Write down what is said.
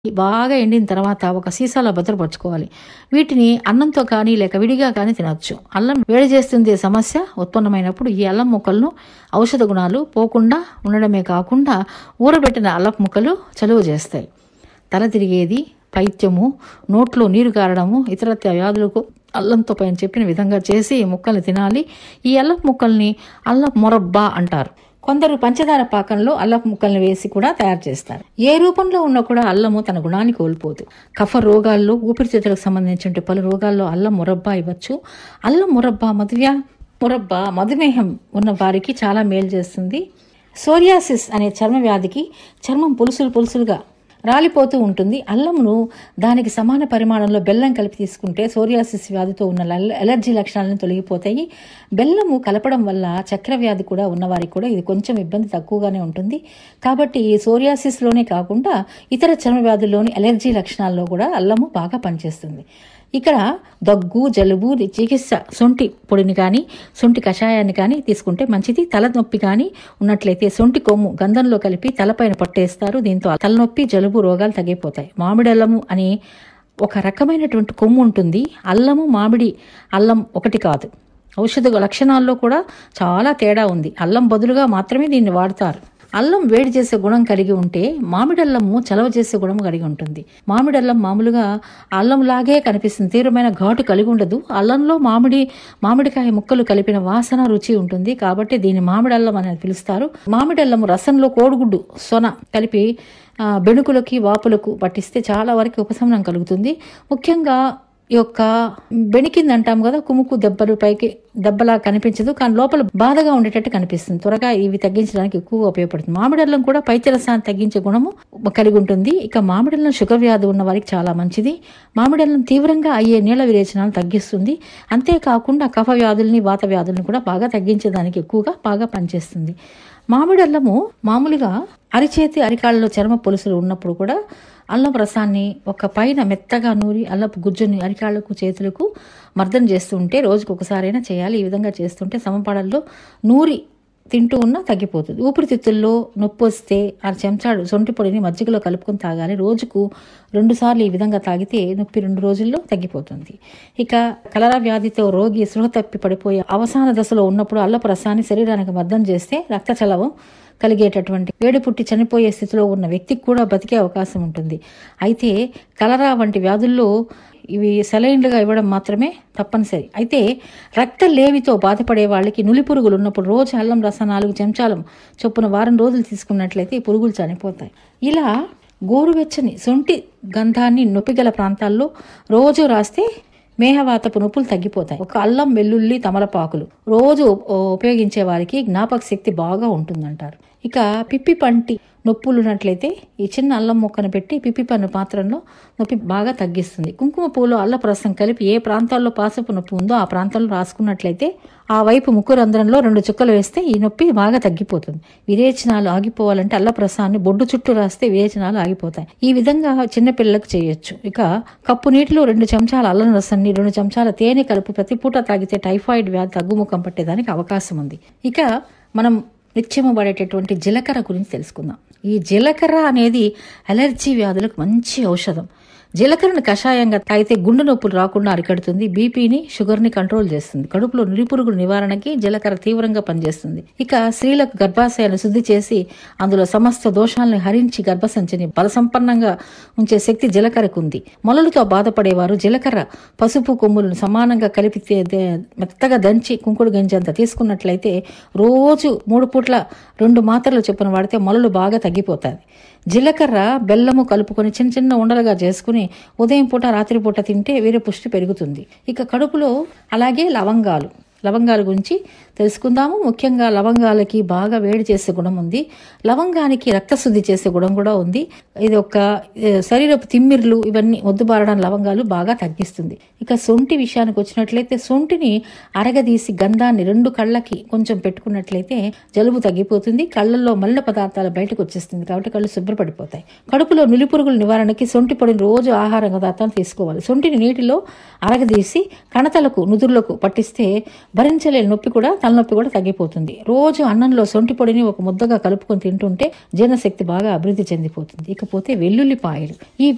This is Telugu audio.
బాగా ఎండిన తర్వాత ఒక సీసాలో భద్రపరచుకోవాలి వీటిని అన్నంతో కానీ లేక విడిగా కానీ తినొచ్చు అల్లం వేడి చేస్తుంది సమస్య ఉత్పన్నమైనప్పుడు ఈ అల్లం ముక్కలను ఔషధ గుణాలు పోకుండా ఉండడమే కాకుండా ఊరబెట్టిన అల్లపు ముక్కలు చలువ చేస్తాయి తల తిరిగేది పైత్యము నోట్లో నీరు కారడము ఇతరత్ర వ్యాధులకు అల్లంతో పైన చెప్పిన విధంగా చేసి ఈ ముక్కల్ని తినాలి ఈ అల్లపు ముక్కల్ని అల్లపు మొరబ్బా అంటారు కొందరు పంచదార పాకంలో అల్లపు ముక్కల్ని వేసి కూడా తయారు చేస్తారు ఏ రూపంలో ఉన్నా కూడా అల్లము తన గుణాన్ని కోల్పోదు కఫ రోగాల్లో ఊపిరితిత్తులకు సంబంధించిన పలు రోగాల్లో అల్లం మురబ్బా ఇవ్వచ్చు అల్లం మురబ్బా మధువ్యా మురబ్బా మధుమేహం ఉన్న వారికి చాలా మేలు చేస్తుంది సోరియాసిస్ అనే చర్మ వ్యాధికి చర్మం పులుసులు పులుసులుగా రాలిపోతూ ఉంటుంది అల్లమును దానికి సమాన పరిమాణంలో బెల్లం కలిపి తీసుకుంటే సోరియాసిస్ వ్యాధితో ఉన్న లల్- ఎలర్జీ లక్షణాలను తొలగిపోతాయి బెల్లము కలపడం వల్ల చక్కెర వ్యాధి కూడా ఉన్నవారికి కూడా ఇది కొంచెం ఇబ్బంది తక్కువగానే ఉంటుంది కాబట్టి ఈ సోరియాసిస్లోనే కాకుండా ఇతర చర్మ వ్యాధుల్లోని ఎలర్జీ లక్షణాల్లో కూడా అల్లము బాగా పనిచేస్తుంది ఇక్కడ దగ్గు జలుబు చికిత్స సొంటి పొడిని కానీ సొంటి కషాయాన్ని కానీ తీసుకుంటే మంచిది తలనొప్పి కానీ ఉన్నట్లయితే సొంటి కొమ్ము గంధంలో కలిపి తలపైన పట్టేస్తారు దీంతో తలనొప్పి జలుబు రోగాలు తగ్గిపోతాయి మామిడి అల్లము అని ఒక రకమైనటువంటి కొమ్ము ఉంటుంది అల్లము మామిడి అల్లం ఒకటి కాదు ఔషధ లక్షణాల్లో కూడా చాలా తేడా ఉంది అల్లం బదులుగా మాత్రమే దీన్ని వాడతారు అల్లం వేడి చేసే గుణం కలిగి ఉంటే మామిడల్లము చలవ చేసే గుణం కలిగి ఉంటుంది మామిడల్లం మామూలుగా అల్లం లాగే కనిపిస్తుంది తీవ్రమైన ఘాటు కలిగి ఉండదు అల్లంలో మామిడి మామిడికాయ ముక్కలు కలిపిన వాసన రుచి ఉంటుంది కాబట్టి దీన్ని మామిడల్లం అని పిలుస్తారు మామిడల్లము రసంలో కోడిగుడ్డు సొన కలిపి ఆ, బెణుకులకి వాపులకు పట్టిస్తే చాలా వరకు ఉపశమనం కలుగుతుంది ముఖ్యంగా ఈ యొక్క బెణికింది అంటాం కదా కుముకు దెబ్బలు పైకి దెబ్బలా కనిపించదు కానీ లోపల బాధగా ఉండేటట్టు కనిపిస్తుంది త్వరగా ఇవి తగ్గించడానికి ఎక్కువగా ఉపయోగపడుతుంది మామిడల్లం కూడా పైత్యరసాన్ని తగ్గించే గుణము కలిగి ఉంటుంది ఇక మామిడల్లం షుగర్ వ్యాధి ఉన్న వారికి చాలా మంచిది మామిడల్లం తీవ్రంగా అయ్యే నీళ్ళ విరేచనాలు తగ్గిస్తుంది అంతేకాకుండా కఫ వ్యాధుల్ని వాత వ్యాధుల్ని కూడా బాగా తగ్గించేదానికి ఎక్కువగా బాగా పనిచేస్తుంది మామిడల్లము మామూలుగా అరిచేతి అరికాళ్ళలో చర్మ పొలుసులు ఉన్నప్పుడు కూడా అల్లం రసాన్ని ఒక పైన మెత్తగా నూరి అల్లపు గుజ్జుని అరికాళ్లకు చేతులకు మర్దన చేస్తుంటే రోజుకు ఒకసారైనా చేయాలి ఈ విధంగా చేస్తుంటే సమపాడల్లో నూరి తింటూ ఉన్నా తగ్గిపోతుంది ఊపిరితిత్తుల్లో నొప్పి వస్తే ఆ చెంచాడు సొంటి పొడిని మజ్జిగలో కలుపుకొని తాగాలి రోజుకు రెండు సార్లు ఈ విధంగా తాగితే నొప్పి రెండు రోజుల్లో తగ్గిపోతుంది ఇక కలరా వ్యాధితో రోగి సృహ తప్పి పడిపోయే అవసాన దశలో ఉన్నప్పుడు అల్లపు రసాన్ని శరీరానికి మద్దం చేస్తే రక్త చలవం కలిగేటటువంటి వేడి పుట్టి చనిపోయే స్థితిలో ఉన్న వ్యక్తికి కూడా బతికే అవకాశం ఉంటుంది అయితే కలరా వంటి వ్యాధుల్లో ఇవి సెలైన్లుగా ఇవ్వడం మాత్రమే తప్పనిసరి అయితే రక్త లేవితో బాధపడే వాళ్ళకి నులి పురుగులు ఉన్నప్పుడు రోజు అల్లం రసం నాలుగు చెంచాలం చొప్పున వారం రోజులు తీసుకున్నట్లయితే ఈ పురుగులు చనిపోతాయి ఇలా గోరువెచ్చని సొంటి గంధాన్ని నొప్పిగల ప్రాంతాల్లో రోజు రాస్తే మేహవాతపు నొప్పులు తగ్గిపోతాయి ఒక అల్లం వెల్లుల్లి తమలపాకులు రోజు ఉపయోగించే వారికి జ్ఞాపక శక్తి బాగా ఉంటుందంటారు ఇక పిప్పి పంటి నొప్పులు ఉన్నట్లయితే ఈ చిన్న అల్లం ముక్కను పెట్టి పిప్పి పన్ను పాత్రలో నొప్పి బాగా తగ్గిస్తుంది కుంకుమ పూలు అల్లపు రసం కలిపి ఏ ప్రాంతాల్లో పాసపు నొప్పి ఉందో ఆ ప్రాంతంలో రాసుకున్నట్లయితే ఆ వైపు ముక్కు రంధ్రంలో రెండు చుక్కలు వేస్తే ఈ నొప్పి బాగా తగ్గిపోతుంది విరేచనాలు ఆగిపోవాలంటే అల్లపు రసాన్ని బొడ్డు చుట్టూ రాస్తే విరేచనాలు ఆగిపోతాయి ఈ విధంగా చిన్నపిల్లలకు చేయొచ్చు ఇక కప్పు నీటిలో రెండు చెంచాల అల్లం రసాన్ని రెండు చెంచాల తేనె కలుపు ప్రతి పూట తాగితే టైఫాయిడ్ వ్యాధి తగ్గుముఖం పట్టేదానికి అవకాశం ఉంది ఇక మనం నిత్యము పడేటటువంటి జీలకర్ర గురించి తెలుసుకుందాం ఈ జీలకర్ర అనేది అలర్జీ వ్యాధులకు మంచి ఔషధం జీలకర్రను కషాయంగా తాగితే గుండె నొప్పులు రాకుండా అరికడుతుంది బీపీని షుగర్ ని కంట్రోల్ చేస్తుంది కడుపులో నిరుపురుగుల నివారణకి జీలకర్ర తీవ్రంగా పనిచేస్తుంది ఇక స్త్రీలకు గర్భాశయాన్ని శుద్ధి చేసి అందులో సమస్త దోషాలను హరించి గర్భసంచిని బలసంపన్నంగా ఉంచే శక్తి జీలకర్రకు ఉంది మొలలతో బాధపడేవారు జీలకర్ర పసుపు కొమ్ములను సమానంగా కలిపి తే- దే- మెత్తగా దంచి కుంకుడు గంజంత తీసుకున్నట్లయితే రోజు మూడు పూట్ల రెండు మాత్రలు చొప్పున వాడితే మొలలు బాగా తగ్గిపోతాయి జీలకర్ర బెల్లము కలుపుకొని చిన్న చిన్న ఉండలుగా చేసుకుని ఉదయం పూట రాత్రి పూట తింటే వీర పుష్టి పెరుగుతుంది ఇక కడుపులో అలాగే లవంగాలు లవంగాల గురించి తెలుసుకుందాము ముఖ్యంగా లవంగాలకి బాగా వేడి చేసే గుణం ఉంది లవంగానికి రక్తశుద్ధి చేసే గుణం కూడా ఉంది ఇది ఒక ఏ, శరీరపు తిమ్మిర్లు ఇవన్నీ మొద్దుబారడం లవంగాలు బాగా తగ్గిస్తుంది ఇక సొంటి విషయానికి వచ్చినట్లయితే సొంటిని అరగదీసి గంధాన్ని రెండు కళ్ళకి కొంచెం పెట్టుకున్నట్లయితే జలుబు తగ్గిపోతుంది కళ్ళల్లో మలిన పదార్థాలు బయటకు వచ్చేస్తుంది కాబట్టి కళ్ళు శుభ్రపడిపోతాయి కడుపులో నులిపురుగుల నివారణకి సొంటి పొడిని రోజు ఆహార పదార్థాలు తీసుకోవాలి సొంటిని నీటిలో అరగదీసి కణతలకు నుదురులకు పట్టిస్తే భరించలేని నొప్పి కూడా తలనొప్పి కూడా తగ్గిపోతుంది రోజు అన్నంలో సొంటి పొడిని ఒక ముద్దగా కలుపుకొని తింటుంటే జీర్ణశక్తి బాగా అభివృద్ధి చెందిపోతుంది ఇకపోతే వెల్లుల్లిపాయలు ఈ